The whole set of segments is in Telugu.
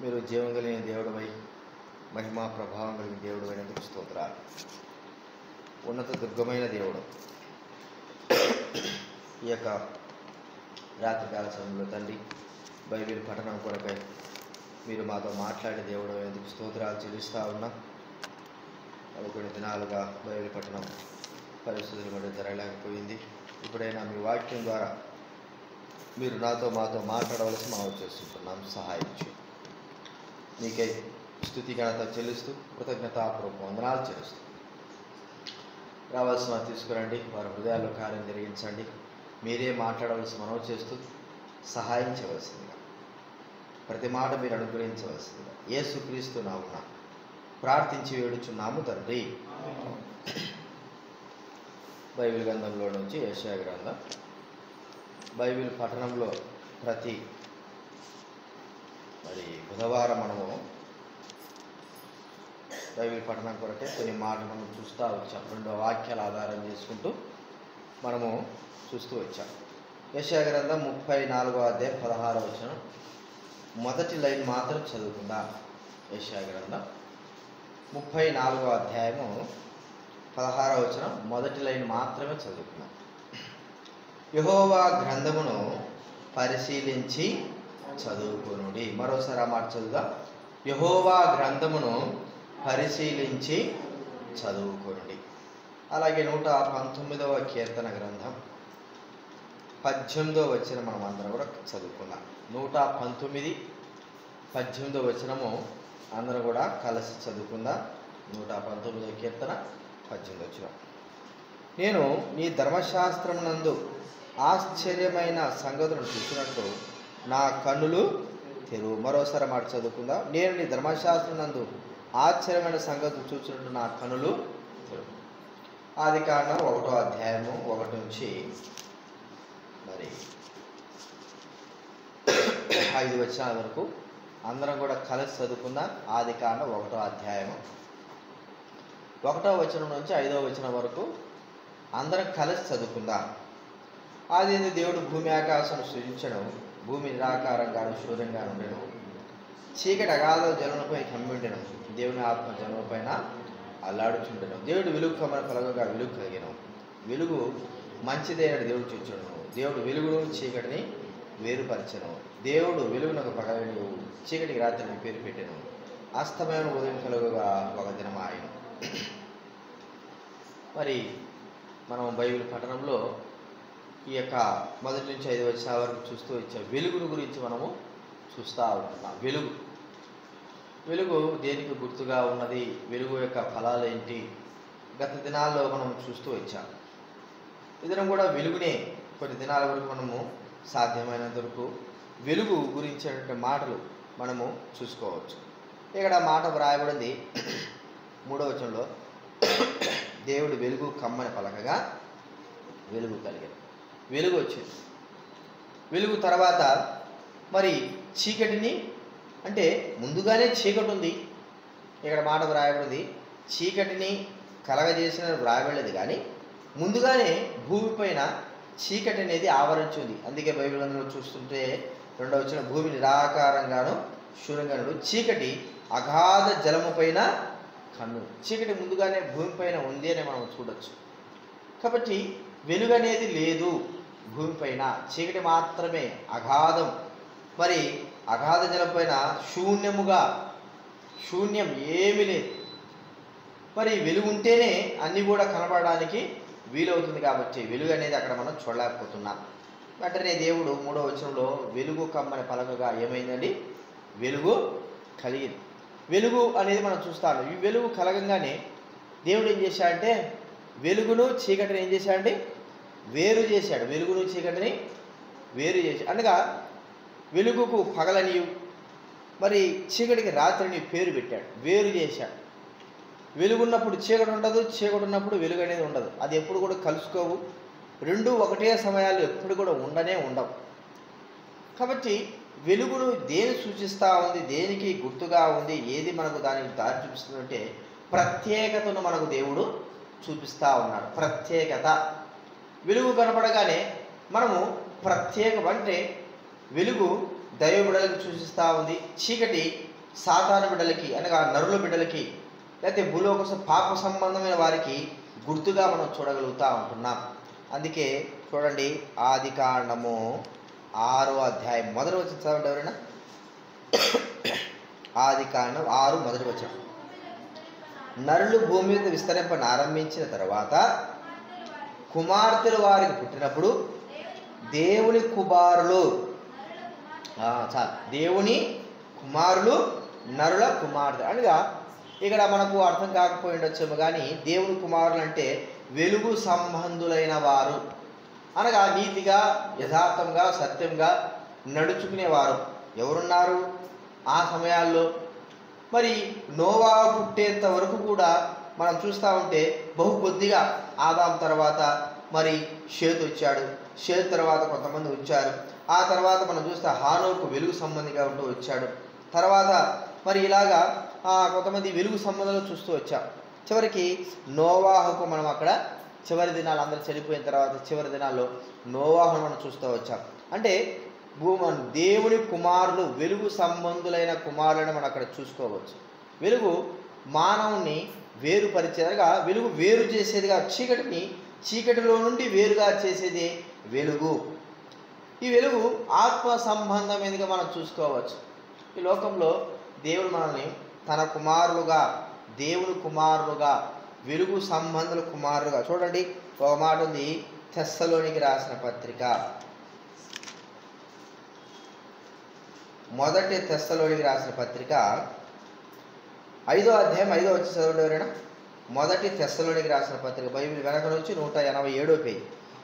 మీరు జీవం కలిగిన దేవుడవై మహిమా ప్రభావం కలిగిన దేవుడు అయినందుకు స్తోత్రాలు ఉన్నత దుర్గమైన దేవుడు ఈ యొక్క రాత్రికాల సమయంలో తండ్రి బైబిల్ పఠనం కొరకై మీరు మాతో మాట్లాడే దేవుడు ఎందుకు స్తోత్రాలు చెల్లిస్తూ ఉన్నా అది కొన్ని దినాలుగా బైబిల్ పఠనం పరిస్థితులు కూడా జరగలేకపోయింది ఇప్పుడైనా మీ వాక్యం ద్వారా మీరు నాతో మాతో మాట్లాడవలసి మనం చేస్తుంటున్నాం సహాయం చేయండి నీకే స్థుతి ఘనత చెల్లిస్తూ కృతజ్ఞతాపూర్వక వందనాలు చెల్లిస్తూ రావాల్సిన తీసుకురండి వారి హృదయాల్లో కార్యం జరిగించండి మీరే మాట్లాడవలసి మనం చేస్తూ సహాయం చేయవలసిందిగా ప్రతి మాట మీరు అనుగ్రహించవలసిందిగా యేసుక్రీస్తు నామున ప్రార్థించి వేడుచున్నాము తండ్రి బైబిల్ గ్రంథంలో నుంచి ఏషియా గ్రంథం బైబిల్ పఠనంలో ప్రతి మరి బుధవారం మనము బైబిల్ పఠనం కొరకే కొన్ని మాటలు మనం చూస్తూ వచ్చాం రెండు వాక్యాల ఆధారం చేసుకుంటూ మనము చూస్తూ వచ్చాం యశా గ్రంథం ముప్పై నాలుగో అధ్యాయం పదహారో వచనం మొదటి లైన్ మాత్రం చదువుకుందా యశా గ్రంథం ముప్పై నాలుగో అధ్యాయము పదహారో వచనం మొదటి లైన్ మాత్రమే చదువుకున్నాం యహోవా గ్రంథమును పరిశీలించి చదువుకునుడి మరోసారి ఆ మాట చదువుదా యహోవా గ్రంథమును పరిశీలించి చదువుకునుడి అలాగే నూట పంతొమ్మిదవ కీర్తన గ్రంథం పద్దెనిమిదవ వచ్చిన మనం అందరం కూడా చదువుకున్నాం నూట పంతొమ్మిది పద్దెనిమిదవ వచనము అందరం కూడా కలిసి చదువుకుందాం నూట పంతొమ్మిదవ కీర్తన పద్దెనిమిది వచ్చిన నేను నీ ధర్మశాస్త్రం నందు ఆశ్చర్యమైన సంగతులను చూసినట్టు నా కన్నులు తెరువు మరోసారి మాట చదువుకుందాం నేను నీ ధర్మశాస్త్రం నందు ఆశ్చర్యమైన సంగతులు చూసినట్టు నా కనులు తెరువు ఆది కారణం ఒకటో అధ్యాయము ఒకటి నుంచి మరి ఐదు వచ్చిన వరకు అందరం కూడా కలిసి చదువుకున్న ఆది కాండం ఒకటో అధ్యాయము ఒకటో వచనం నుంచి ఐదో వచనం వరకు అందరం కలిసి చదువుకుందాం ఆది ఎందు దేవుడు భూమి ఆకాశం సృజించడం భూమి నిరాకారంగాను శూన్యంగా ఉండను చీకటి అగాధ జనులపై కమ్మిండెను దేవుని ఆత్మ జనుల పైన అల్లాడుచుండెను దేవుడు వెలుగు కమ్మన కలగగా వెలుగు కలిగిన వెలుగు మంచిదైన దేవుడు చూచను దేవుడు వెలుగును చీకటిని వేరుపరచను దేవుడు వెలుగునకు పగలని చీకటికి రాత్రిని పేరు పెట్టాను అస్తమయం ఉదయం కలుగుగా ఒక దినం ఆయన మరి మనం బైబిల్ పఠనంలో ఈ యొక్క మొదటి నుంచి ఐదు వచ్చిన వరకు చూస్తూ వచ్చాం వెలుగును గురించి మనము చూస్తూ ఉంటున్నాం వెలుగు వెలుగు దేనికి గుర్తుగా ఉన్నది వెలుగు యొక్క ఫలాలు ఏంటి గత దినాల్లో మనం చూస్తూ వచ్చాం ఇదనం కూడా వెలుగునే కొన్ని దినాల వరకు మనము సాధ్యమైనంత వరకు వెలుగు గురించినటువంటి మాటలు మనము చూసుకోవచ్చు ఇక్కడ మాట వ్రాయబడింది మూడవ వచనంలో దేవుడు వెలుగు కమ్మని పలకగా వెలుగు కలిగాడు వెలుగు వచ్చింది వెలుగు తర్వాత మరి చీకటిని అంటే ముందుగానే చీకటి ఉంది ఇక్కడ మాట వ్రాయబడింది చీకటిని కలగజేసిన వ్రాయబడలేదు కానీ ముందుగానే భూమిపైన చీకటి అనేది ఆవరించి ఉంది అందుకే బైబిల్ అందులో చూస్తుంటే రెండవ వచ్చిన భూమి నిరాకారంగాను శూన్యంగాను చీకటి అగాధ జలము పైన కన్ను చీకటి ముందుగానే భూమిపైన ఉంది అని మనం చూడొచ్చు కాబట్టి వెలుగు అనేది లేదు భూమిపైన చీకటి మాత్రమే అగాధం మరి అగాధ జలపైన శూన్యముగా శూన్యం ఏమీ లేదు మరి వెలుగు ఉంటేనే అన్నీ కూడా కనబడడానికి వీలవుతుంది కాబట్టి వెలుగు అనేది అక్కడ మనం చూడలేకపోతున్నాం వెంటనే దేవుడు మూడో వచనంలో వెలుగు కమ్మని పలకగా ఏమైందండి వెలుగు కలిగింది వెలుగు అనేది మనం చూస్తాము ఈ వెలుగు కలగంగానే దేవుడు ఏం చేశాడంటే వెలుగును చీకటిని ఏం చేశాడండి వేరు చేశాడు వెలుగును చీకటిని వేరు చేశాడు అనగా వెలుగుకు పగలని మరి చీకటికి రాత్రిని పేరు పెట్టాడు వేరు చేశాడు వెలుగున్నప్పుడు చీకటి ఉండదు చీకటి ఉన్నప్పుడు వెలుగు అనేది ఉండదు అది ఎప్పుడు కూడా కలుసుకోవు రెండు ఒకటే సమయాలు ఎప్పుడు కూడా ఉండనే ఉండవు కాబట్టి వెలుగును దేని సూచిస్తూ ఉంది దేనికి గుర్తుగా ఉంది ఏది మనకు దానికి దారి చూపిస్తుందంటే ప్రత్యేకతను మనకు దేవుడు చూపిస్తూ ఉన్నాడు ప్రత్యేకత వెలుగు కనపడగానే మనము ప్రత్యేకం అంటే వెలుగు దైవబిడలకు సూచిస్తూ ఉంది చీకటి సాతాను బిడ్డలకి అనగా నరుల బిడ్డలకి లేకపోతే భూలోక స- పాప సంబంధమైన వారికి గుర్తుగా మనం చూడగలుగుతా ఉంటున్నాం అందుకే చూడండి ఆది కాండము ఆరో అధ్యాయం మొదటి వచ్చిన చదవండి ఎవరైనా ఆది కాండం ఆరు మొదటి వచ్చిన నరులు భూమి మీద విస్తరింప ఆరంభించిన తర్వాత కుమార్తెలు వారికి పుట్టినప్పుడు దేవుని కుమారులు ఆ, చాలు దేవుని కుమారులు నరుల కుమార్తె అనగా ఇక్కడ మనకు అర్థం కాకపోయి ఉండొచ్చేమో కానీ దేవుని కుమారులు అంటే వెలుగు సంబంధులైన వారు అనగా నీతిగా యథార్థంగా సత్యంగా నడుచుకునేవారు ఎవరున్నారు ఆ సమయాల్లో మరి నోవా పుట్టేంత వరకు కూడా మనం చూస్తూ ఉంటే బహు కొద్దిగా ఆదాం తర్వాత మరి షేతు వచ్చాడు షేతు తర్వాత కొంతమంది వచ్చారు ఆ తర్వాత మనం చూస్తే హానోకు వెలుగు సంబంధిగా ఉంటూ వచ్చాడు తర్వాత మరి ఇలాగా ఆ, కొంతమంది వెలుగు సంబంధంలో చూస్తూ వచ్చాం చివరికి నోవాహుకు మనం అక్కడ చివరి దినాలు అందరూ చనిపోయిన తర్వాత చివరి దినాల్లో నోవాహును మనం చూస్తూ వచ్చాం అంటే భూమ దేవుని కుమారులు వెలుగు సంబంధులైన కుమారులను మనం అక్కడ చూసుకోవచ్చు వెలుగు మానవుని వేరుపరిచేదిగా వెలుగు వేరు చేసేదిగా చీకటిని చీకటిలో నుండి వేరుగా చేసేది వెలుగు ఈ వెలుగు ఆత్మ సంబంధమైనదిగా మనం చూసుకోవచ్చు ఈ లోకంలో దేవుడు మనల్ని తన కుమారులుగా దేవుని కుమారులుగా వెలుగు సంబంధుల కుమారులుగా చూడండి ఒక మాట ఉంది తెస్సలోనికి రాసిన పత్రిక మొదటి తెస్సలోనికి రాసిన పత్రిక ఐదో అధ్యాయం ఐదో వచ్చి చదవండి ఎవరైనా మొదటి తెస్సలోనికి రాసిన పత్రిక బైబిల్ వెనక నుంచి నూట ఎనభై ఏడో పేజీ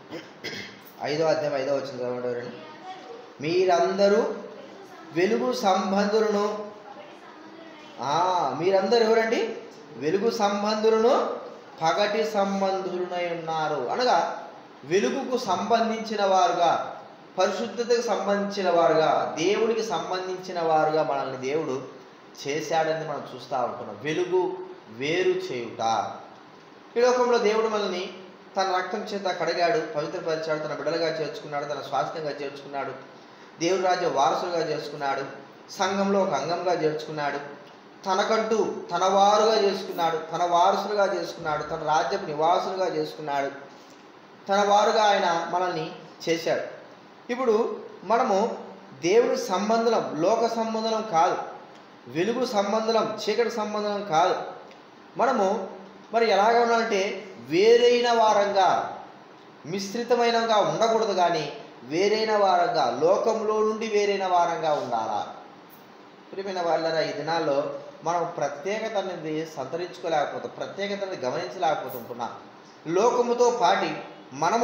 ఐదో అధ్యాయం ఐదో వచ్చిన చదవండి ఎవరైనా మీరందరూ వెలుగు సంబంధులను ఆ, మీరందరూ ఎవరండి వెలుగు సంబంధులను పగటి సంబంధులనై ఉన్నారు అనగా వెలుగుకు సంబంధించిన వారుగా పరిశుద్ధతకు సంబంధించిన వారుగా దేవునికి సంబంధించిన వారుగా మనల్ని దేవుడు చేశాడని మనం చూస్తూ ఉంటున్నాం వెలుగు వేరు చేయుట ఈ లోకంలో దేవుడు మనల్ని తన రక్తం చేత కడిగాడు పవిత్రపరిచాడు తన బిడలుగా చేర్చుకున్నాడు తన స్వాస్థ్యంగా చేర్చుకున్నాడు దేవుడి రాజ్య వారసులుగా చేసుకున్నాడు సంఘంలో ఒక అంగంగా చేర్చుకున్నాడు తనకంటూ తన వారుగా చేసుకున్నాడు తన వారసులుగా చేసుకున్నాడు తన రాజ్యపు నివాసులుగా చేసుకున్నాడు తన వారుగా ఆయన మనల్ని చేశాడు ఇప్పుడు మనము దేవుని సంబంధం లోక సంబంధం కాదు వెలుగు సంబంధం చీకటి సంబంధం కాదు మనము మరి ఎలాగ ఉండాలంటే వేరైన వారంగా మిశ్రితమైనగా ఉండకూడదు కానీ వేరైన వారంగా లోకంలో నుండి వేరైన వారంగా ఉండాలా ప్రియమైన వాళ్ళరా ఈ దినాల్లో మనం ప్రత్యేకత అనేది సంతరించుకోలేకపోతాం ప్రత్యేకతని గమనించలేకపోతుంటున్నాం లోకముతో పాటి మనము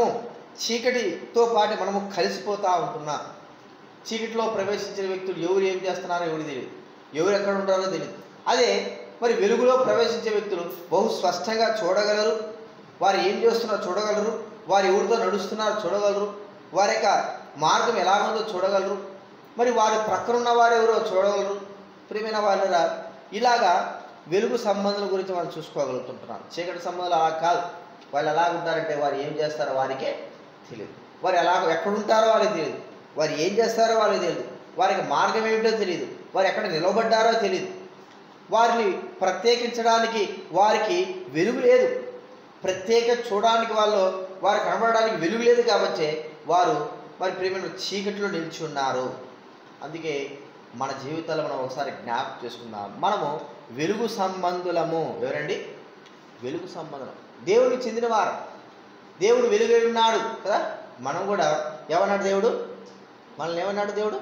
చీకటితో పాటి మనము కలిసిపోతూ ఉంటున్నాం చీకటిలో ప్రవేశించిన వ్యక్తులు ఎవరు ఏం చేస్తున్నారో ఎవరు తెలియదు ఎవరు ఎక్కడ ఉంటారో తెలియదు అదే మరి వెలుగులో ప్రవేశించే వ్యక్తులు బహు స్పష్టంగా చూడగలరు వారు ఏం చేస్తున్నారో చూడగలరు వారు ఎవరితో నడుస్తున్నారో చూడగలరు వారి యొక్క మార్గం ఎలాగుందో చూడగలరు మరి వారి ప్రక్కన ఉన్న వారు ఎవరో చూడగలరు ప్రియమైన వాళ్ళరా ఇలాగా వెలుగు సంబంధాల గురించి మనం చూసుకోగలుగుతుంటున్నాం చీకటి సంబంధాలు అలా కాదు వాళ్ళు ఎలా ఉంటారంటే వారు ఏం చేస్తారో వారికే తెలియదు వారు ఎలా ఎక్కడుంటారో వాళ్ళకి తెలియదు వారు ఏం చేస్తారో వాళ్ళకి తెలియదు వారికి మార్గం ఏమిటో తెలియదు వారు ఎక్కడ నిలబడ్డారో తెలియదు వారిని ప్రత్యేకించడానికి వారికి వెలుగు లేదు ప్రత్యేక చూడడానికి వాళ్ళు వారు కనబడడానికి వెలుగు లేదు కాబట్టి వారు మరి ప్రేమ చీకటిలో నిలిచి ఉన్నారు అందుకే మన జీవితాల్లో మనం ఒకసారి జ్ఞాపకం చేసుకుందాం మనము వెలుగు సంబంధులము ఎవరండి వెలుగు సంబంధం దేవుడికి చెందిన వారు దేవుడు వెలుగై ఉన్నాడు కదా మనం కూడా ఏమన్నాడు దేవుడు మనల్ని ఏమన్నాడు దేవుడు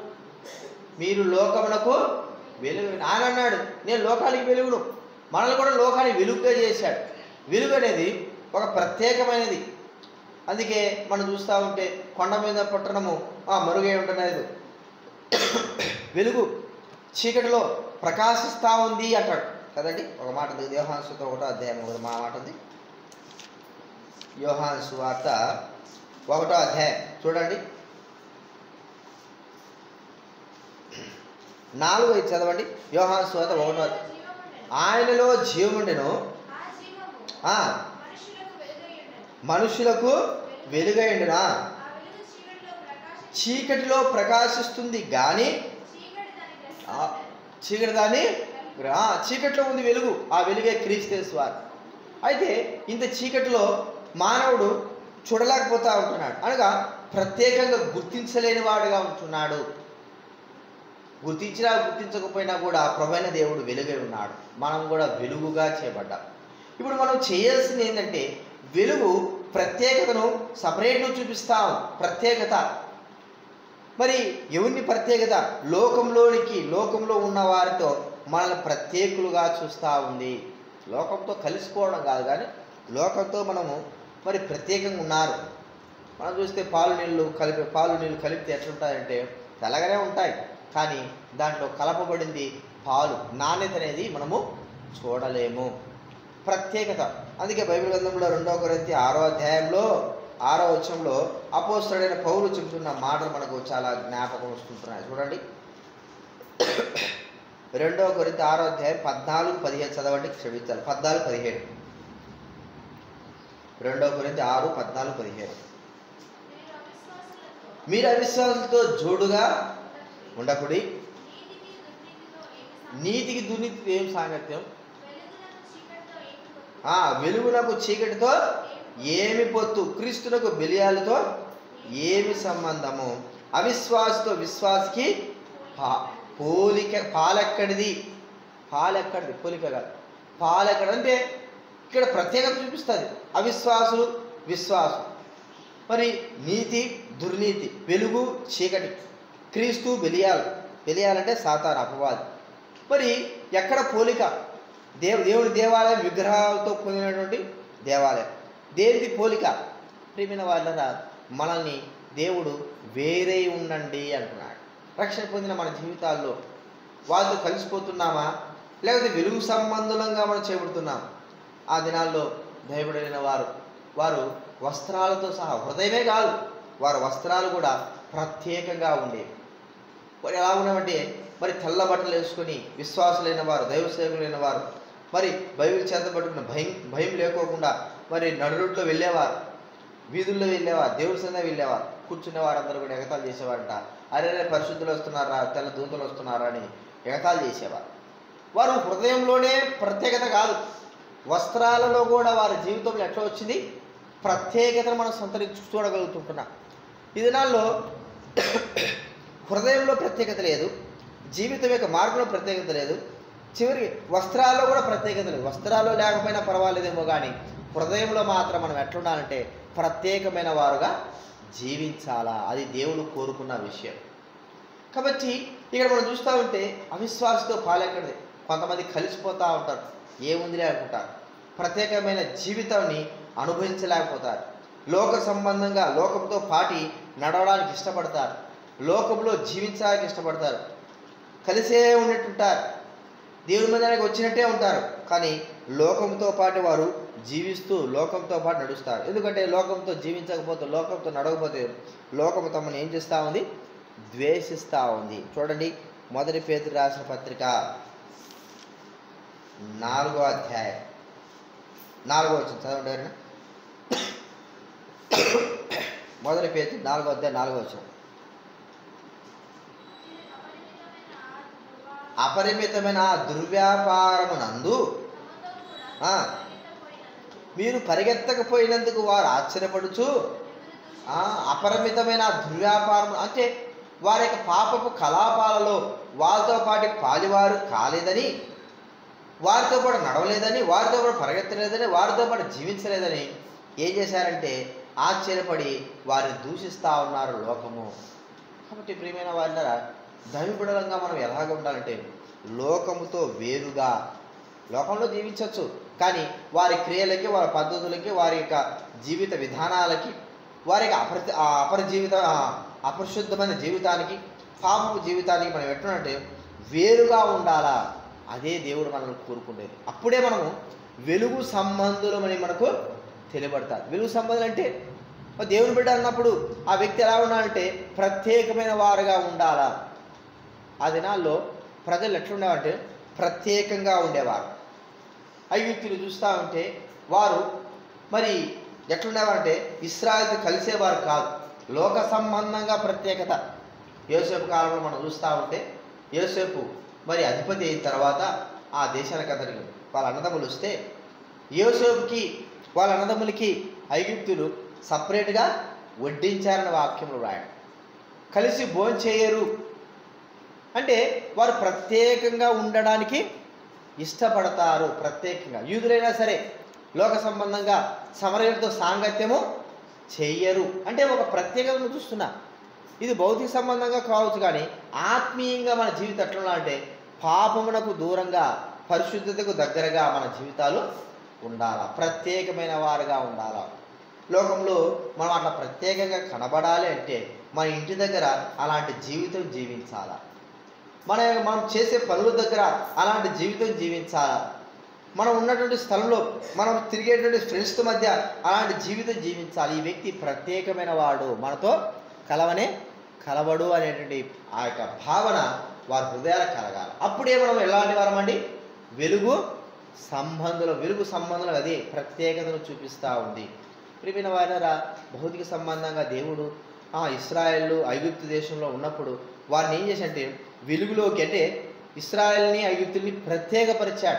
మీరు లోకమునకు వెలుగు ఆయన అన్నాడు నేను లోకానికి వెలుగును మనల్ని కూడా లోకానికి వెలుగుగా చేశాడు వెలుగు అనేది ఒక ప్రత్యేకమైనది అందుకే మనం చూస్తూ ఉంటే కొండ మీద పట్టణము ఆ మరుగై ఉంటున్నది వెలుగు చీకటిలో ప్రకాశిస్తూ ఉంది అంటాడు కదండి ఒక మాట ఉంది యోహాన్ సుత ఒకటో అధ్యాయం ఒకటి మా మాట ఉంది యోహాన్ సువార్త ఒకటో అధ్యాయం చూడండి నాలుగు ఐదు చదవండి యోహాన్ సువార్త ఒకటో అధ్యాయం. ఆయనలో జీవముండెను ఆ, మనుషులకు వెలుగైండునా చీకటిలో ప్రకాశిస్తుంది కానీ ఆ, చీకటి దాన్ని ఆ, చీకట్లో ఉంది వెలుగు ఆ వెలుగే క్రీస్తేశ్వారు అయితే ఇంత చీకటిలో మానవుడు చూడలేకపోతా ఉంటున్నాడు అనగా ప్రత్యేకంగా గుర్తించలేని వాడుగా ఉంటున్నాడు గుర్తించినా గుర్తించకపోయినా కూడా ప్రభైన దేవుడు వెలుగై ఉన్నాడు మనం కూడా వెలుగుగా చేయబడ్డాం ఇప్పుడు మనం చేయాల్సింది ఏంటంటే వెలుగు ప్రత్యేకతను సపరేట్ను చూపిస్తాం ప్రత్యేకత మరి ఎవరిని ప్రత్యేకత లోకంలోనికి లోకంలో ఉన్న వారితో మనల్ని ప్రత్యేకులుగా చూస్తూ ఉంది లోకంతో కలిసిపోవడం కాదు కానీ లోకంతో మనము మరి ప్రత్యేకంగా ఉన్నారు మనం చూస్తే పాలు నీళ్ళు కలిపి పాలు నీళ్ళు కలిపితే ఎట్లుంటాయంటే తెల్లగానే ఉంటాయి కానీ దాంట్లో కలపబడింది పాలు నాణ్యత అనేది మనము చూడలేము ప్రత్యేకత అందుకే బైబిల్ గ్రంథంలో రెండవ కొరింథీ ఆరో అధ్యాయంలో ఆరో వచనంలో అపోస్తుడైన పౌలు చెబుతున్న మాటలు మనకు చాలా జ్ఞాపకం వస్తుంటున్నాయి చూడండి రెండవ కొరింథీ ఆరో అధ్యాయం పద్నాలుగు పదిహేను చదవండి క్షమించాలి పద్నాలుగు పదిహేడు రెండవ కొరింథీ ఆరు పద్నాలుగు పదిహేను మీరు అవిశ్వాసులతో మీరు అవిశ్వాసులతో జోడుగా ఉండకుడి నీతికి దుర్నీతితో ఏమి నీతికి సంబంధం? దుర్నీతికి ఏం సాంగత్యం వెలుగునకు ఆ వెలుగునకు చీకటితో ఏమి పొత్తు? చీకటితో ఏమి పొత్తు క్రీస్తునకు బెలియాలతో ఏమి సంబంధము అవిశ్వాసతో విశ్వాసకి పా- పోలిక పాలెక్కడిది పాలెక్కడిది పోలిక కాదు పాలెక్కడ అంటే ఇక్కడ ప్రత్యేకత చూపిస్తుంది అవిశ్వాసులు విశ్వాసం మరి నీతి దుర్నీతి వెలుగు చీకటి క్రీస్తు బెలియాలు బెలియాలంటే సాతాను అపవాది మరి ఎక్కడ పోలిక దేవ దేవుని దేవాలయం విగ్రహాలతో పొందినటువంటి దేవాలయం దేనిది పోలిక ప్రియమైన వాళ్ళరా మనల్ని దేవుడు వేరే ఉండండి అంటున్నాడు రక్షణ పొందిన మన జీవితాల్లో వాళ్ళతో కలిసిపోతున్నామా లేకపోతే వెలుగు సంబంధులంగా మనం చేపడుతున్నాం ఆ దినాల్లో భయపడిన వారు వారు వస్త్రాలతో సహా హృదయమే కాదు వారి వస్త్రాలు కూడా ప్రత్యేకంగా ఉండేవి మరి ఎలా ఉన్నామంటే మరి తెల్ల బట్టలు వేసుకొని విశ్వాసులైన వారు దైవ సేవకులైన వారు మరి బైబిల్ చేత పట్టుకున్న భయం భయం లేకోకుండా మరి నడురుట్లో వెళ్ళేవారు వీధుల్లో వెళ్ళేవారు దేవుడి సంద వెళ్ళేవారు కూర్చునే వారందరూ కూడా ఎగతాలు చేసేవారంట అరే రే పరిశుద్ధులు వస్తున్నారా తెల్ల దూతలు వస్తున్నారా అని ఎగతాలు చేసేవారు వారు హృదయంలోనే ప్రత్యేకత కాదు వస్త్రాలలో కూడా వారి జీవితంలో ఎట్లా వచ్చింది ప్రత్యేకతను మనం సంతరించి చూడగలుగుతుంటున్నాం ఈ దినాల్లో హృదయంలో ప్రత్యేకత లేదు జీవితం యొక్క మార్గంలో ప్రత్యేకత లేదు చివరికి వస్త్రాల్లో కూడా ప్రత్యేకత లేదు వస్త్రాల్లో లేకపోయినా పర్వాలేదేమో కానీ హృదయంలో మాత్రం మనం ఎట్లుండాలంటే ప్రత్యేకమైన వారుగా జీవించాలా అది దేవుడు కోరుకున్న విషయం కాబట్టి ఇక్కడ మనం చూస్తూ ఉంటే అవిశ్వాసతో పాలెక్కడిది కొంతమంది కలిసిపోతూ ఉంటారు ఏముందిలే అనుకుంటారు ప్రత్యేకమైన జీవితాన్ని అనుభవించలేకపోతారు లోక సంబంధంగా లోకంతో పాటి నడవడానికి ఇష్టపడతారు లోకంలో జీవించడానికి ఇష్టపడతారు కలిసే ఉన్నట్టుంటారు దేవుని మందిరానికి వచ్చినట్టే ఉంటారు కానీ లోకంతో పాటు వారు జీవిస్తూ లోకంతో పాటు నడుస్తారు ఎందుకంటే లోకంతో జీవించకపోతే లోకంతో నడవకపోతే లోకం తమను ఏం చేస్తూ ఉంది ద్వేషిస్తూ ఉంది చూడండి మొదటి పేతురు రాసిన పత్రిక నాలుగో అధ్యాయం నాలుగో వచ్చింది చదవండి ఎవరైనా మొదటి పేతురు నాలుగో అధ్యాయం నాలుగో వచ్చిన అపరిమితమైన ఆ దుర్వ్యాపారమునందు ఆ. మీరు పరిగెత్తకపోయినందుకు వారు ఆశ్చర్యపడుచు ఆ, అపరిమితమైన ఆ దుర్వ్యాపారం అంటే వారి యొక్క పాపపు కలాపాలలో వాళ్ళతో పాటు పాలివారు కాలేదని వారితో పాటు నడవలేదని వారితో పాటు పరిగెత్తలేదని వారితో పాటు జీవించలేదని ఏం చేశారంటే ఆశ్చర్యపడి వారిని దూషిస్తూ ఉన్నారు లోకము కాబట్టి ప్రియమైన వాళ్ళరా దైవబిడలంగా మనం ఎలాగ ఉండాలంటే లోకముతో వేరుగా లోకంలో జీవించవచ్చు కానీ వారి క్రియలకి వారి పద్ధతులకి వారి యొక్క జీవిత విధానాలకి వారి యొక్క అపరి ఆ అపరి జీవిత ఆ అపరిశుద్ధమైన జీవితానికి పాపపు జీవితానికి మనం ఎట్లునంటే వేరుగా ఉండాలా అదే దేవుడు మనల్ని కోరుకునేది అప్పుడే మనము వెలుగు సంబంధులమని మనకు తెలియబడతారు వెలుగు సంబంధులు అంటే మరి దేవుని బిడ్డ అన్నప్పుడు ఆ వ్యక్తి ఎలా ఉండాలంటే ప్రత్యేకమైన వారుగా ఉండాలా ఆ దినాల్లో ప్రజలు ఎట్లుండేవారంటే ప్రత్యేకంగా ఉండేవారు ఐగుప్తులు చూస్తూ ఉంటే వారు మరి ఎట్లుండేవారంటే ఇస్రాయల్తో కలిసేవారు కాదు లోక సంబంధంగా ప్రత్యేకత యోసేపు కాలంలో మనం చూస్తూ ఉంటే యోసేపు మరి అధిపతి అయిన తర్వాత ఆ దేశానికి అతనికి వాళ్ళ అన్నదమ్ములు వస్తే యోసేపుకి వాళ్ళ అన్నదమ్ములకి ఐగుప్తులు సపరేట్గా వడ్డించారని వాక్యంలో రాయడం కలిసి భోంచేయరు అంటే వారు ప్రత్యేకంగా ఉండడానికి ఇష్టపడతారు ప్రత్యేకంగా యూదులైనా సరే లోక సంబంధంగా సమరయులతో సాంగత్యము చెయ్యరు అంటే ఒక ప్రత్యేకతను చూస్తున్నా ఇది భౌతిక సంబంధంగా కావచ్చు కానీ ఆత్మీయంగా మన జీవితం ఎట్లా అంటే పాపమునకు దూరంగా పరిశుద్ధతకు దగ్గరగా మన జీవితాలు ఉండాలా ప్రత్యేకమైన వారుగా ఉండాలా లోకంలో మనం అట్లా ప్రత్యేకంగా కనబడాలి అంటే మన ఇంటి దగ్గర అలాంటి జీవితం జీవించాలా మన మనం చేసే పనుల దగ్గర అలాంటి జీవితం జీవించాలా మనం ఉన్నటువంటి స్థలంలో మనం తిరిగేటువంటి ఫ్రెండ్స్ మధ్య అలాంటి జీవితం జీవించాలి ఈ వ్యక్తి ప్రత్యేకమైన వాడు మనతో కలవనే కలవడు అనేటువంటి ఆ యొక్క భావన వారి హృదయాలకు కలగాలి అప్పుడే మనం ఎలాంటి వారమండి వెలుగు సంబంధులు వెలుగు సంబంధం అది ప్రత్యేకతను చూపిస్తూ ఉంది ప్రియమైన వారా భౌతిక సంబంధంగా దేవుడు ఆ ఇస్రాయేళ్ళు ఐగుప్తు దేశంలో ఉన్నప్పుడు వారిని ఏం చేశాడంటే వెలుగులోకి అంటే ఇస్రాయేల్ని ఐగుప్తుల్ని ప్రత్యేకపరిచాడు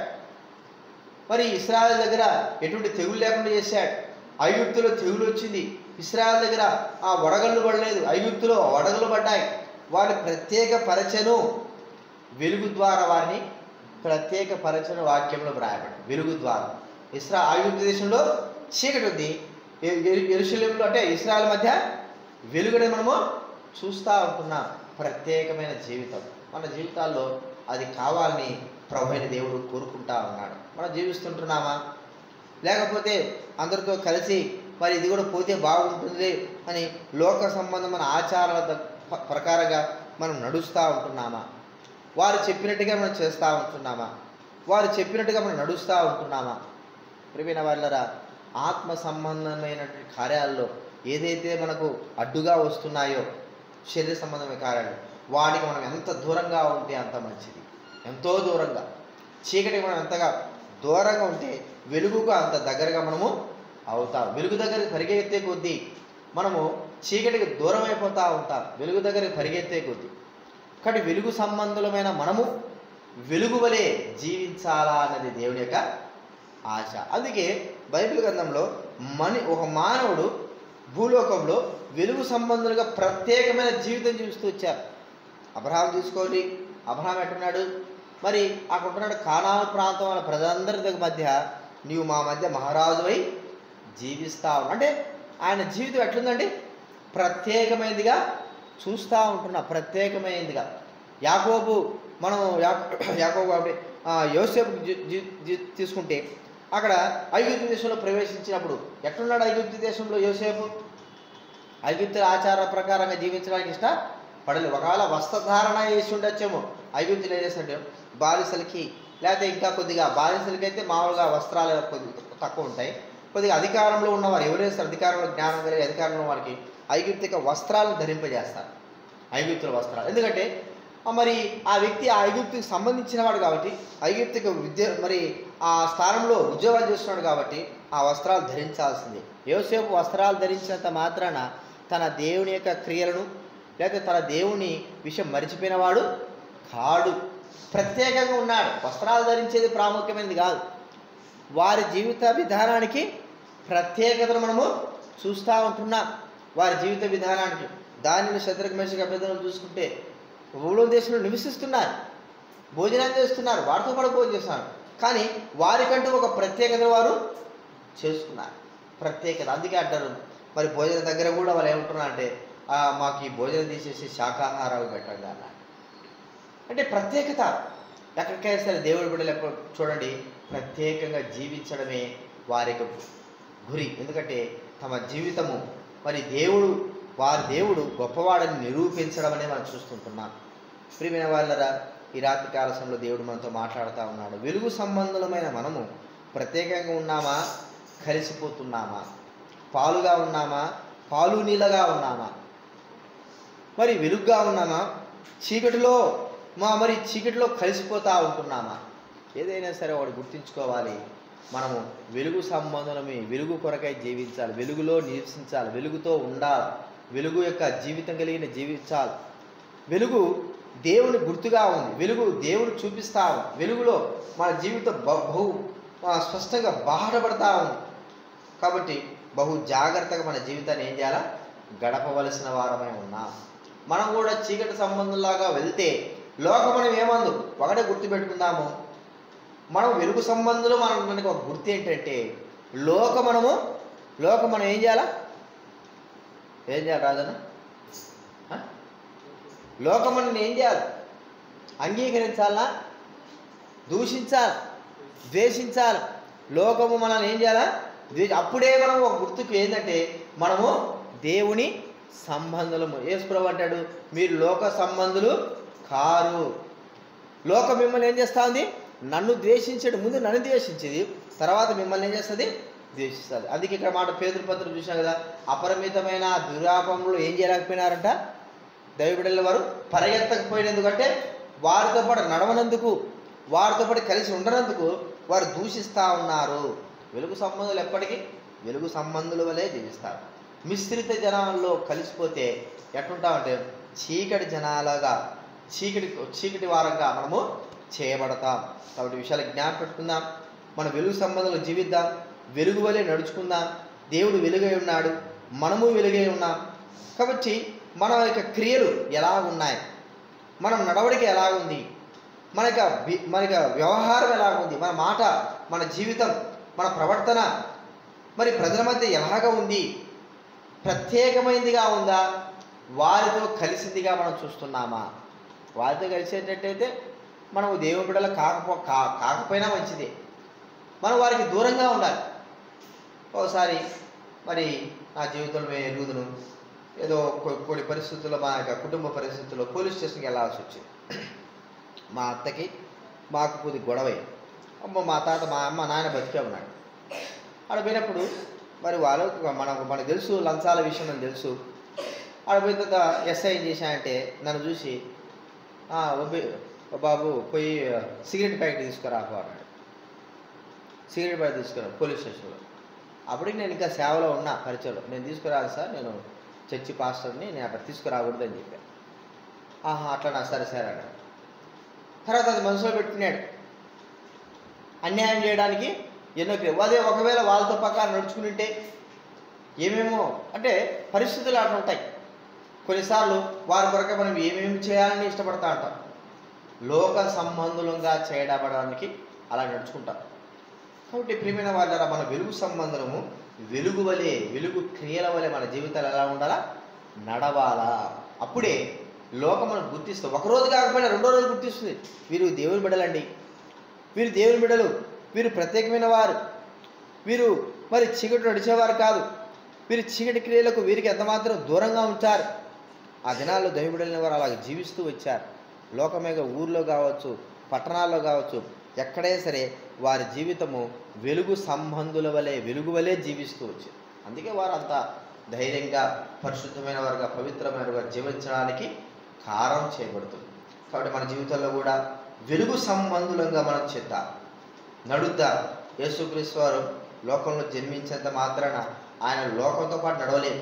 మరి ఇస్రాయల్ దగ్గర ఎటువంటి తెగులు లేకుండా చేశాడు ఐగుప్తులో తెగులు వచ్చింది ఇస్రాయల్ దగ్గర ఆ వడగళ్ళు పడలేదు ఐగుప్తులో వడగలు పడ్డాయి వారిని ప్రత్యేక పరచను వెలుగు ద్వారా వారిని ప్రత్యేక పరచను వాక్యంలో వ్రాయబడి వెలుగు ద్వారా ఇస్రా ఐగుప్తు దేశంలో చీకటి ఉంది ఎరుశల్యంలో అంటే ఇస్రాయల్ మధ్య వెలుగుని మనము చూస్తూ ఉంటున్నాం ప్రత్యేకమైన జీవితం మన జీవితాల్లో అది కావాలని ప్రభు అయిన దేవుడు కోరుకుంటా ఉన్నాడు మనం జీవిస్తుంటున్నామా లేకపోతే అందరితో కలిసి మరి ఇది కూడా పోతే బాగుంటుంది అని లోక సంబంధమైన ఆచారాల ద- ప- ప్రకారంగా మనం నడుస్తూ ఉంటున్నామా వారు చెప్పినట్టుగా మనం చేస్తూ ఉంటున్నామా వారు చెప్పినట్టుగా మనం నడుస్తూ ఉంటున్నామా ప్రియమైన వాళ్ళరా ఆత్మ సంబంధమైనటువంటి కార్యాల్లో ఏదైతే మనకు అడ్డుగా వస్తున్నాయో శరీర సంబంధమైన కార్యాలు వాటికి మనం ఎంత దూరంగా ఉంటే అంత మంచిది ఎంతో దూరంగా చీకటికి మనం ఎంతగా దూరంగా ఉంటే వెలుగుకు అంత దగ్గరగా మనము అవుతాం వెలుగు దగ్గరికి పరిగెత్తే కొద్దీ మనము చీకటికి దూరం అయిపోతూ ఉంటాం వెలుగు దగ్గరికి పరిగెత్తే కొద్దీ కాబట్టి వెలుగు సంబంధులమైన మనము వెలుగు వలె జీవించాలా అన్నది దేవుని యొక్క ఆశ అందుకే బైబిల్ గ్రంథంలో మని ఒక మానవుడు భూలోకంలో వెలుగు సంబంధులుగా ప్రత్యేకమైన జీవితం జీవిస్తూ వచ్చారు అబ్రహాం తీసుకోండి అబ్రహాం ఎట్టున్నాడు మరి అక్కడ ఉంటున్నాడు కానాల ప్రాంతం వాళ్ళ ప్రజలందరి దగ్గర మధ్య నీవు మా మధ్య మహారాజువై జీవిస్తావు అంటే ఆయన జీవితం ఎట్లుందండి ప్రత్యేకమైనదిగా చూస్తూ ఉంటున్నా ప్రత్యేకమైనదిగా యాకోబు మనం యాకో యాకోబు అంటే ఆ, యోసేపు జీ- జీ- జీ- తీసుకుంటే అక్కడ ఐగుప్తు దేశంలో ప్రవేశించినప్పుడు ఎట్లున్నాడు ఐగుప్తు దేశంలో యోసేపు ఐగుప్తుల ఆచార ప్రకారంగా జీవించడానికి ఇష్ట పడలేదు ఒకవేళ వస్త్రధారణ చేసి ఉండొచ్చేమో ఐగుప్తులు ఏం చేస్తుంటే బాలిసలకి లేకపోతే ఇంకా కొద్దిగా బాలిసలకి అయితే మామూలుగా వస్త్రాలు కొద్దిగా తక్కువ ఉంటాయి కొద్దిగా అధికారంలో ఉన్నవారు ఎవరైతే అధికారంలో జ్ఞానం కలిగి అధికారంలో వారికి ఐగుప్తిక వస్త్రాలను ధరింపజేస్తారు ఐగుప్తుల వస్త్రాలు ఎందుకంటే ఆ మరి ఆ వ్యక్తి ఆ ఐగుప్తికి సంబంధించిన వాడు కాబట్టి ఐగుప్తిక విద్య మరి ఆ స్థానంలో ఉద్యోగాలు చేస్తున్నాడు కాబట్టి ఆ వస్త్రాలు ధరించాల్సిందే యోసేపు వస్త్రాలు ధరించినంత మాత్రాన తన దేవుని యొక్క క్రియలను లేకపోతే తన దేవుని విషయం మరిచిపోయినవాడు కాడు ప్రత్యేకంగా ఉన్నాడు వస్త్రాలు ధరించేది ప్రాముఖ్యమైనది కాదు వారి జీవిత విధానానికి ప్రత్యేకతను మనము చూస్తూ ఉంటున్నాం వారి జీవిత విధానానికి దానిని శత్రుఘ్న మేషక అభ్యర్థులను చూసుకుంటే ఊళ్ళో దేశంలో నివసిస్తున్నారు భోజనం చేస్తున్నారు వారితో పాటు భోజనం చేస్తున్నారు కానీ వారికంటూ ఒక ప్రత్యేకత వారు చేసుకున్నారు ప్రత్యేకత అందుకే అంటారు మరి భోజనం దగ్గర కూడా వాళ్ళు ఏమంటున్నారు అంటే "ఆ, మాకు ఈ భోజనం తీసేసి శాకాహారాలు పెట్టండి అన్నారు అంటే ప్రత్యేకత ఎక్కడికైనా సరే దేవుడి బిడ్డలు ఎప్పుడు చూడండి ప్రత్యేకంగా జీవించడమే వారి యొక్క గురి ఎందుకంటే తమ జీవితము మరి దేవుడు వారి దేవుడు గొప్పవాడని నిరూపించడం అనేది మనం చూస్తుంటున్నాం ప్రియమైన వాళ్ళరా ఈ రాత్రి కాలశంలో దేవుడు మనతో మాట్లాడుతూ ఉన్నాడు వెలుగు సంబంధులమైన మనము ప్రత్యేకంగా ఉన్నామా కలిసిపోతున్నామా పాలుగా ఉన్నామా పాలు నీళ్ళగా ఉన్నామా మరి వెలుగుగా ఉన్నామా చీకటిలో మా మరి చీకటిలో కలిసిపోతా ఉంటున్నామా ఏదైనా సరే వాడు గుర్తుంచుకోవాలి మనము వెలుగు సంబంధమే వెలుగు కొరకై జీవించాలి వెలుగులో నివసించాలి వెలుగుతో ఉండాలి వెలుగు యొక్క జీవితం కలిగిన జీవించాలి వెలుగు దేవుని గుర్తుగా ఉంది వెలుగు దేవుని చూపిస్తా ఉంది వెలుగులో మన జీవితం బ- బహు ఆ, స్పష్టంగా బాధపడతా ఉంది కాబట్టి బహు జాగ్రత్తగా మన జీవితాన్ని ఏం చేయాలా గడపవలసిన వారమై ఉన్నాం మనం కూడా చీకటి సంబంధంలాగా వెళ్తే లోకమనం ఏమందు ఒకటే గుర్తుపెట్టుకుందాము మనం వెలుగు సంబంధులు మనం మనకు ఒక గుర్తు ఏంటంటే లోక మనము లోక మనం ఏం చేయాలా ఏం చేయాలి రాజన్న ఆ? లోకం మనల్ని ఏం చేయాలి అంగీకరించాలా దూషించాలి ద్వేషించాలి లోకము మనల్ని ఏం చేయాలా ద్వేష అప్పుడే మనం ఒక గుర్తుకు ఏంటంటే మనము దేవుని సంబంధులము యేసుప్రభు అంటాడు మీరు లోక సంబంధులు కారు లోకం మిమ్మల్ని ఏం చేస్తా ఉంది నన్ను ద్వేషించాడు ముందు నన్ను ద్వేషించేది తర్వాత మిమ్మల్ని ఏం చేస్తుంది ద్వేషిస్తుంది అందుకే ఇక్కడ మాట పేదల పత్రం చూసాం కదా అపరిమితమైన దురాపములు ఏం చేయలేకపోయినారంట దైవబిడ్డల వారు పరిగెత్తకపోయిన ఎందుకంటే వారితో పాటు నడవనందుకు వారితో పాటు కలిసి ఉండనందుకు వారు దూషిస్తూ ఉన్నారు వెలుగు సంబంధులు ఎప్పటికీ వెలుగు సంబంధుల వలె జీవిస్తారు మిశ్రిత జనాల్లో కలిసిపోతే ఎట్లుంటామంటే చీకటి జనాలుగా చీకటి చీకటి వారంగా మనము చేయబడతాం కాబట్టి ఈ విషయాలు జ్ఞాపకం పెట్టుకుందాం మన వెలుగు సంబంధంలో జీవిద్దాం వెలుగు వలె నడుచుకుందాం దేవుడు వెలుగై ఉన్నాడు మనము వెలుగై ఉన్నాం కాబట్టి మన యొక్క క్రియలు ఎలా ఉన్నాయి మనం నడవడిక ఎలా ఉంది మన యొక్క వి- మన యొక్క వ్యవహారం ఎలా ఉంది మన మాట మన జీవితం మన ప్రవర్తన మరి ప్రజల మధ్య ఎలాగ ఉంది ప్రత్యేకమైనదిగా ఉందా వారితో కలిసిందిగా మనం చూస్తున్నామా వారితో కలిసేటట్టయితే మనం దేవుని బిడ్డలు కాకపో కా కాకపోయినా మంచిదే మనం వారికి దూరంగా ఉండాలి ఒకసారి మరి నా జీవితంలో మేము ఎరుగుదును ఏదో కొ- కొన్ని పరిస్థితుల్లో మా యొక్క కుటుంబ పరిస్థితుల్లో పోలీస్ స్టేషన్కి వెళ్ళాల్సి వచ్చింది మా అత్తకి మాకు కొద్ది గొడవ అయింది. అమ్మ మా తాత మా అమ్మ నాయన బతికే ఉన్నాడు ఆడ పోయినప్పుడు మరి వాళ్ళు మనకు మనకు తెలుసు లంచాల విషయం నాకు తెలుసు ఆడ పోయిన తర్వాత ఎస్ఐ ఏం చేశానంటే నన్ను చూసి "ఆ, ఒబ్బి ఓ బాబు పోయి సిగరెట్ ప్యాకెట్ తీసుకురా పో" అన్నాడు సిగరెట్ ప్యాకెట్ తీసుకురా పోలీస్ స్టేషన్లో అప్పటికి నేను ఇంకా సేవలో ఉన్నా పరిచయంలో నేను తీసుకురాను సార్ నేను చర్చి పాస్టర్ని నేను అక్కడ తీసుకురాకూడదని చెప్పాను ఆహా అట్లా నా సరే సరే అన్నాడు తర్వాత అది మనసులో పెట్టుకున్నాడు అన్యాయం చేయడానికి ఎన్నో క్రియ- అదే ఒకవేళ వాళ్ళతో పక్కన నడుచుకుని ఉంటే ఏమేమో అంటే పరిస్థితులు అట్లా ఉంటాయి కొన్నిసార్లు వారి కొరకే మనం ఏమేమి చేయాలని ఇష్టపడతా ఉంటాం లోక సంబంధులంగా చేయడపడానికి అలా నడుచుకుంటాం కాబట్టి ప్రియమైన వాళ్ళ మన వెలుగు సంబంధము వెలుగు వలె వెలుగు క్రియల వలె మన జీవితాలు ఎలా ఉండాలా నడవాలా అప్పుడే లోకం మనం గుర్తిస్తుంది ఒక రోజు కాకపోయినా రెండో రోజు గుర్తిస్తుంది వీరు దేవుని బిడ్డలండి వీరు దేవుని బిడ్డలు వీరు ప్రత్యేకమైన వారు వీరు మరి చీకటి నడిచేవారు కాదు వీరు చీకటి క్రియలకు వీరికి ఎంతమాత్రం దూరంగా ఉంటారు ఆ దినాల్లో దైవబిడలిన వారు అలాగ జీవిస్తూ వచ్చారు లోకమేగ ఊర్లో కావచ్చు పట్టణాల్లో కావచ్చు ఎక్కడైనా సరే వారి జీవితము వెలుగు సంబంధుల వలె వెలుగు వలె జీవిస్తూ వచ్చింది అందుకే వారు అంత ధైర్యంగా పరిశుద్ధమైన వారుగా పవిత్రమైన వారుగా జీవించడానికి కారణం చేయబడుతుంది కాబట్టి మన జీవితంలో కూడా వెలుగు సంబంధులంగా మనం చేద్దాం నడుద్దాం యేసుక్రీస్తు వారు లోకంలో జన్మించేంత మాత్రాన ఆయన లోకంతో పాటు నడవలేదు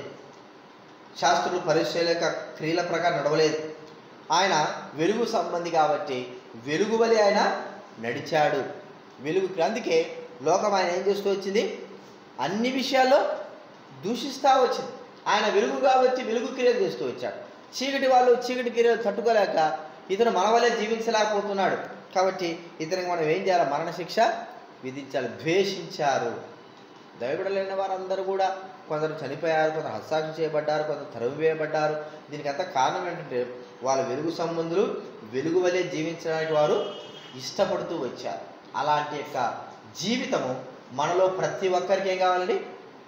శాస్త్రులు పరిశీలక క్రియల ప్రకారం నడవలేదు ఆయన వెలుగు సంబంధి కాబట్టి వెలుగు వలె ఆయన నడిచాడు వెలుగు అందుకే లోకం ఆయన ఏం చేస్తూ వచ్చింది అన్ని విషయాల్లో దూషిస్తూ వచ్చింది ఆయన వెలుగు కాబట్టి వెలుగు క్రియలు చేస్తూ వచ్చాడు చీకటి వాళ్ళు చీకటి క్రియలు తట్టుకోలేక ఇతను మన వల్లే జీవించలేకపోతున్నాడు కాబట్టి ఇతనికి మనం ఏం చేయాలి మరణశిక్ష విధించాలి ద్వేషించారు దైవబిడలైన వారందరూ కూడా కొందరు చనిపోయారు కొందరు హస్తాక్షి చేయబడ్డారు కొందరు తరువు వేయబడ్డారు దీనికి అంతా కారణం ఏంటంటే వాళ్ళ వెలుగు సంబంధులు వెలుగు వలె జీవించడానికి వారు ఇష్టపడుతూ వచ్చారు అలాంటి యొక్క జీవితము మనలో ప్రతి ఒక్కరికి ఏం కావాలండి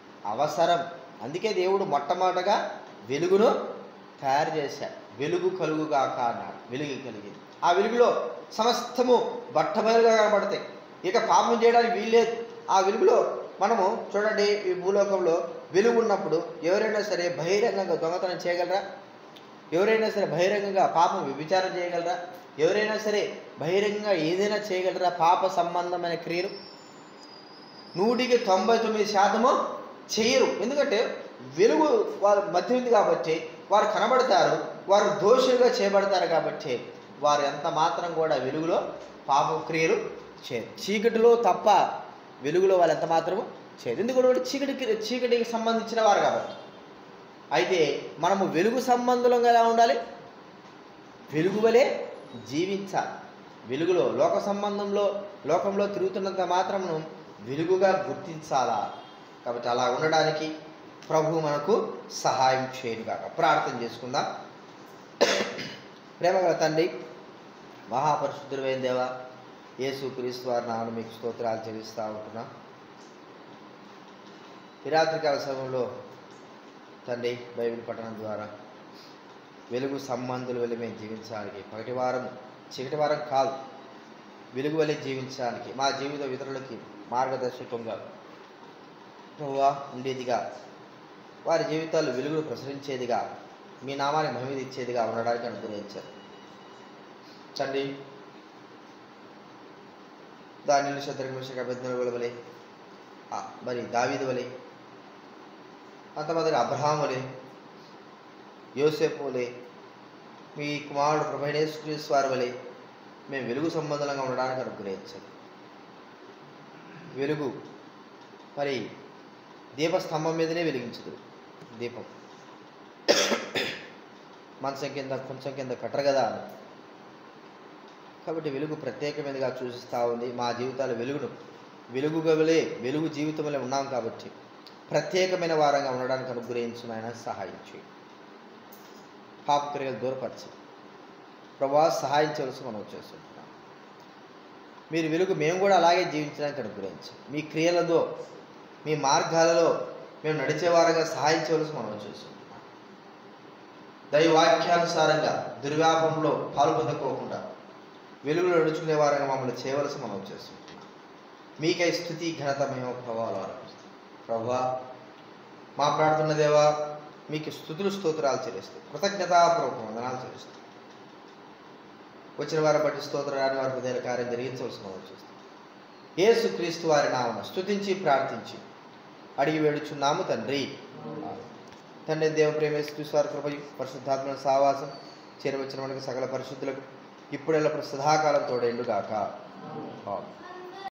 అవసరం అందుకే దేవుడు మొట్టమొదటగా వెలుగును తయారు చేశాడు వెలుగు కలుగుగాక అన్నాడు వెలుగు కలిగింది ఆ వెలుగులో సమస్తము బట్టబయలుగా కనబడతాయి ఇక పాపం చేయడానికి వీల్లేదు ఆ వెలుగులో మనము చూడండి ఈ భూలోకంలో వెలుగు ఉన్నప్పుడు ఎవరైనా సరే బహిరంగంగా దొంగతనం చేయగలరా ఎవరైనా సరే బహిరంగంగా పాపం విచారం చేయగలరా ఎవరైనా సరే బహిరంగంగా ఏదైనా చేయగలరా పాప సంబంధమైన క్రియలు నూటికి తొంభై తొమ్మిది శాతము చేయరు ఎందుకంటే వెలుగు వారి మధ్య ఉంది కాబట్టి వారు కనబడతారు వారు దోషులుగా చేయబడతారు కాబట్టి వారు ఎంత మాత్రం కూడా వెలుగులో పాపక్రియలు చేయరు చీకటిలో తప్ప వెలుగులో వాళ్ళు ఎంత మాత్రము చేయరు ఎందుకంటే వాళ్ళు చీకటికి చీకటికి సంబంధించిన వారు కాబట్టి అయితే మనము వెలుగు సంబంధంగా ఎలా ఉండాలి వెలుగు వలె జీవించాలి వెలుగులో లోక సంబంధంలో లోకంలో తిరుగుతున్నంత మాత్రమును వెలుగుగా గుర్తించాలా కాబట్టి అలా ఉండడానికి ప్రభు మనకు సహాయం చేయనుగాక ప్రార్థన చేసుకుందాం ప్రేమగల తండ్రి మహాపరిశుద్ధుడైన దేవ యేసు క్రీస్తు వారి నామను మీకు స్తోత్రాలు చెల్లిస్తూ ఉంటున్నాం ఈ రాత్రికాల సమయంలో తండ్రి బైబిల్ పఠనం ద్వారా వెలుగు సంబంధులు వెళ్ళి మేము జీవించడానికి పగటి వారం చీకటి వారం కాదు వెలుగు వలె జీవించడానికి మా జీవిత ఇతరులకి మార్గదర్శకంగా ప్రభువా ఉండేదిగా వారి జీవితాలు వెలుగును ప్రసరించేదిగా మీ నామాన్ని మహిమ ఇచ్చేదిగా ఉండడానికి అనుగ్రహించారు చండి దాని శత్రుఘ్న అభ్యర్థుల వలె ఆ, మరి దావీదు వలె అంతమంది అబ్రహాం వలె యోసేపు వలె మీ కుమారుడు ప్రభైనేశ్వరీస్ వారి వలె మేము వెలుగు సంబంధంగా ఉండడానికి అనుగ్రహించారు వెలుగు మరి దీపస్తంభం మీదనే వెలిగించదు దీపం మంచం కింద కొంచెం కింద కట్టరు కదా అని కాబట్టి వెలుగు ప్రత్యేకమైనదిగా సూచిస్తూ ఉంది మా జీవితాల వెలుగును వెలుగుగా వెలే వెలుగు జీవితంలో ఉన్నాం కాబట్టి ప్రత్యేకమైన వారంగా ఉండడానికి అనుగ్రహించిన ఆయన సహాయం చేయి పాపక్రియలు దూరపరచి ప్రభా సహాయం చేయవలసి మనం చేస్తుంటున్నాం మీరు వెలుగు మేము కూడా అలాగే జీవించడానికి అనుగ్రహించాం మీ క్రియలతో మీ మార్గాలలో మేము నడిచే వారంగా సహాయం చేయవలసి మనం చేస్తుంటున్నాం దైవాక్యానుసారంగా దుర్వ్యాపంలో పాల్పొందుకోకుండా వెలుగులో నడుచుకునే వారంగా మమ్మల్ని చేయవలసి మనం చేస్తుంటున్నాం మీకై స్థుతి ఘనత మేము ప్రభావాలు ఆరోపిస్తాం ప్రభా మా ప్రార్థన దేవా మీకు స్థుతులు స్తోత్రాలు చెల్లిస్తాం కృతజ్ఞతాపూర్వక వందనాలు చెల్లిస్తాం వచ్చిన వారిని బట్టి స్తోత్రాన్ని వారి హృదయ కార్యం జరిగించవలసిన మనం చూస్తాం యేసు క్రీస్తు వారి నామను స్తుతించి ప్రార్థించి అడిగి వేడుచున్నాము తండ్రి తండ్రి దేవ ప్రేమేశ్వరి వారి కృపయు పరిశుద్ధాత్మ సావాసం చేరవచ్చిన మనకు సకల పరిశుద్ధులకు ఇప్పుడెల్ల సదాకాలం తోడేండుగాక ఆమేన్.